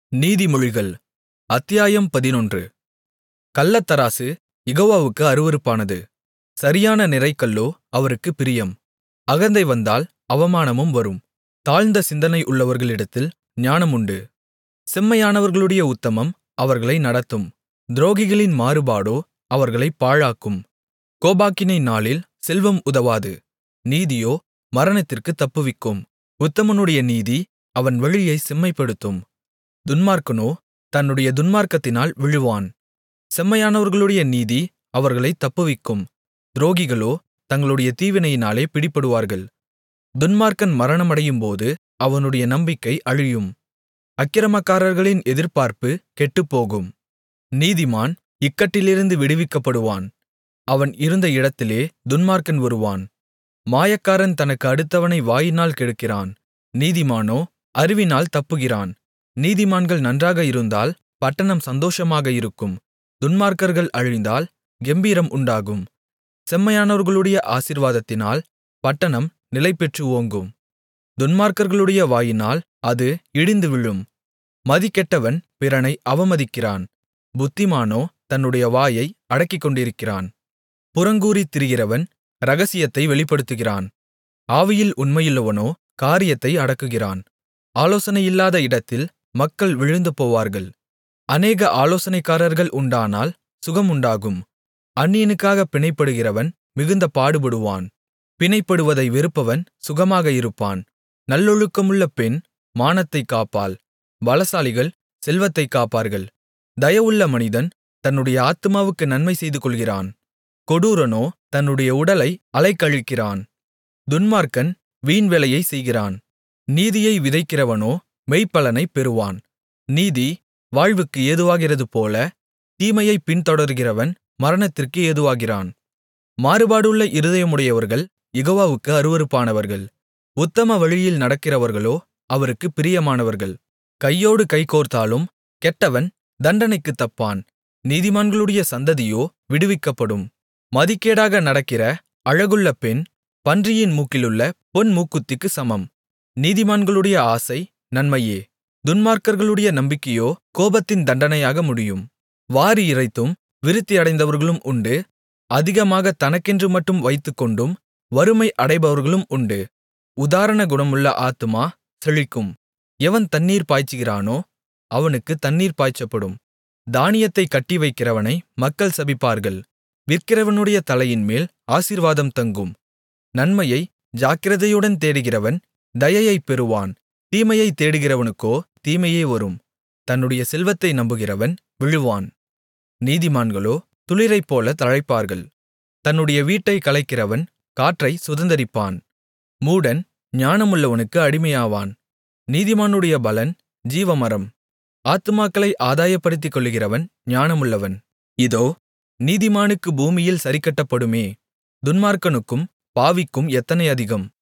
நீதிமொழிகள் அத்தியாயம் பதினொன்று கள்ளத்தராசு யெகோவாவுக்கு அருவருப்பானது சரியான நிறைகல்லோ அவருக்குப் பிரியம் அகந்தை வந்தால் அவமானமும் வரும் தாழ்ந்த சிந்தனை உள்ளவர்களிடத்தில் ஞானம் உண்டு செம்மையானவர்களுடைய உத்தமம் அவர்களை நடத்தும் துரோகிகளின் மாறுபாடோ அவர்களைப் பாழாக்கும் கோபாக்கினை நாளில் செல்வம் உதவாது நீதியோ மரணத்திற்குத் தப்புவிக்கும் உத்தமனுடைய நீதி அவன் வழியைச் செம்மைப்படுத்தும் துன்மார்க்கனோ தன்னுடைய துன்மார்க்கத்தினால் விழுவான் செம்மையானவர்களுடைய நீதி அவர்களைத் தப்புவிக்கும் துரோகிகளோ தங்களுடைய தீவினையினாலே பிடிபடுவார்கள் துன்மார்க்கன் மரணமடையும்போது அவனுடைய நம்பிக்கை அழியும் அக்கிரமக்காரர்களின் எதிர்பார்ப்பு கெட்டுப்போகும் நீதிமான் இக்கட்டிலிருந்து விடுவிக்கப்படுவான் அவன் இருந்த இடத்திலே துன்மார்க்கன் வருவான் மாயக்காரன் தனக்கு அடுத்தவனை வாயினால் கெடுக்கிறான் நீதிமானோ அறிவினால் தப்புகிறான் நீதிமான்கள் நன்றாக இருந்தால் பட்டணம் சந்தோஷமாக இருக்கும் துன்மார்க்கர்கள் அழிந்தால் கெம்பீரம் உண்டாகும் செம்மையானவர்களுடைய ஆசீர்வாதத்தினால் பட்டணம் நிலைபெற்று ஓங்கும் துன்மார்க்கர்களுடைய வாயினால் அது இடிந்து விழும் மதிகெட்டவன் பிறனை அவமதிக்கிறான் புத்திமானோ தன்னுடைய வாயை அடக்கிக்கொண்டிருக்கிறான் புறங்கூறித் திரிகிறவன் இரகசியத்தை வெளிப்படுத்துகிறான் ஆவியில் உண்மையுள்ளவனோ காரியத்தை அடக்குகிறான் ஆலோசனையில்லாத இடத்தில் மக்கள் விழுந்து போவார்கள் அநேக ஆலோசனைக்காரர்கள் உண்டானால் சுகம் உண்டாகும் அந்நியனுக்காகப் பிணைப்படுகிறவன் மிகுந்த பாடுபடுவான் பிணைப்படுவதை வெறுப்பவன் சுகமாக இருப்பான் நல்லொழுக்கமுள்ள பெண் மானத்தைக் காப்பாள் பலசாலிகள் செல்வத்தைக் காப்பார்கள் தயவுள்ள மனிதன் தன்னுடைய ஆத்துமாவுக்கு நன்மை செய்துகொள்கிறான் கொடூரனோ தன்னுடைய உடலை அலைக்கழிக்கிறான் துன்மார்க்கன் வீண்வேலையை செய்கிறான் நீதியை விதைக்கிறவனோ மெய்ப்பலனைப் பெறுவான் நீதி வாழ்வுக்கு ஏதுவாகிறதுபோல தீமையைப் பின்தொடர்கிறவன் மரணத்திற்கு ஏதுவாகிறான் மாறுபாடுள்ள இருதயமுடையவர்கள் யெகோவாவுக்கு அருவருப்பானவர்கள் உத்தம வழியில் நடக்கிறவர்களோ அவருக்குப் பிரியமானவர்கள் கையோடு கைகோர்த்தாலும் கெட்டவன் தண்டனைக்குத் தப்பான் நீதிமான்களுடைய சந்ததியோ விடுவிக்கப்படும் மதிகேடாக நடக்கிற அழகுள்ள பெண் பன்றியின் மூக்கிலுள்ள பொன் மூக்குத்திக்கு சமம் நீதிமான்களுடைய ஆசை நன்மையே துன்மார்க்கர்களுடைய நம்பிக்கையோ கோபத்தின் தண்டனையாக முடியும் வாரி இறைத்தும் விருத்தியடைந்தவர்களும் உண்டு அதிகமாக தனக்கென்று மட்டும் வைத்துக்கொண்டும் வறுமை அடைபவர்களும் உண்டு உதாரண குணமுள்ள ஆத்துமா செழிக்கும் எவன் தண்ணீர் பாய்ச்சுகிறானோ அவனுக்கு தண்ணீர் பாய்ச்சப்படும் தானியத்தை கட்டி வைக்கிறவனை மக்கள் சபிப்பார்கள் விற்கிறவனுடைய தலையின்மேல் ஆசீர்வாதம் தங்கும் நன்மையை ஜாக்கிரதையுடன் தேடுகிறவன் தயையைப் பெறுவான் தீமையைத் தேடுகிறவனுக்கோ தீமையே வரும் தன்னுடைய செல்வத்தை நம்புகிறவன் விழுவான் நீதிமான்களோ துளிரைப்போல தழைப்பார்கள் தன்னுடைய வீட்டை கலைக்கிறவன் காற்றை சுதந்தரிப்பான் மூடன் ஞானமுள்ளவனுக்கு அடிமையாவான் நீதிமானுடைய பலன் ஜீவமரம் ஆத்துமாக்களை ஆதாயப்படுத்திக் கொள்ளுகிறவன் ஞானமுள்ளவன் இதோ நீதிமானுக்கு பூமியில் சரிக்கட்டப்படுமே துன்மார்க்கனுக்கும் பாவிக்கும் எத்தனை அதிகம்